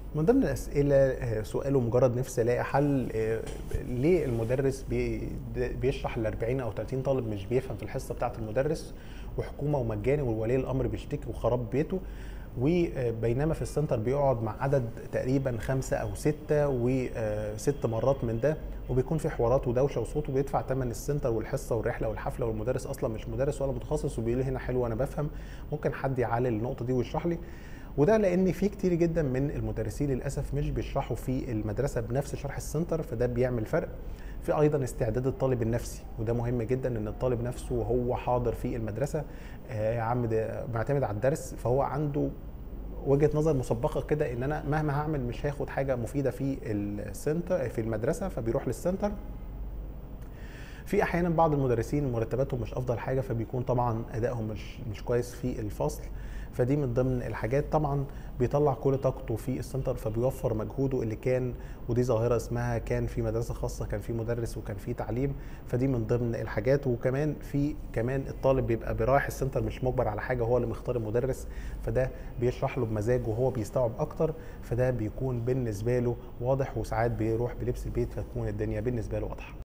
من ضمن الاسئله آه، سؤاله مجرد نفسي الاقي حل آه، ليه المدرس بي- د- بيشرح ل 40 او 30 طالب مش بيفهم في الحصه بتاعه المدرس وحكومه ومجاني وولي الامر بيشتكي وخراب بيته وبينما في السنتر بيقعد مع عدد تقريبا خمسة أو ستة وست مرات من ده وبيكون في حوارات ودوشة وصوت وبيدفع ثمن السنتر والحصة والرحلة والحفلة والمدرس أصلا مش مدرس ولا متخصص وبيقول لي هنا حلو أنا بفهم ممكن حد يعلل النقطة دي ويشرح لي وده لان في كتير جدا من المدرسين للاسف مش بيشرحوا في المدرسه بنفس شرح السنتر فده بيعمل فرق في ايضا استعداد الطالب النفسي وده مهم جدا ان الطالب نفسه وهو حاضر في المدرسه آه، يا عم ده معتمد على الدرس فهو عنده وجهه نظر مسبقه كده ان انا مهما هعمل مش هاخد حاجه مفيده في السنتر في المدرسه فبيروح للسنتر في احيانا بعض المدرسين مرتباتهم مش افضل حاجه فبيكون طبعا ادائهم مش مش كويس في الفصل فدي من ضمن الحاجات طبعا بيطلع كل طاقته في السنتر فبيوفر مجهوده اللي كان ودي ظاهره اسمها كان في مدرسه خاصه كان في مدرس وكان في تعليم فدي من ضمن الحاجات وكمان في كمان الطالب بيبقى برايح السنتر مش مجبر على حاجه هو اللي مختار المدرس فده بيشرح له بمزاج وهو بيستوعب اكتر فده بيكون بالنسبه له واضح وساعات بيروح بلبس البيت فتكون الدنيا بالنسبه له واضحه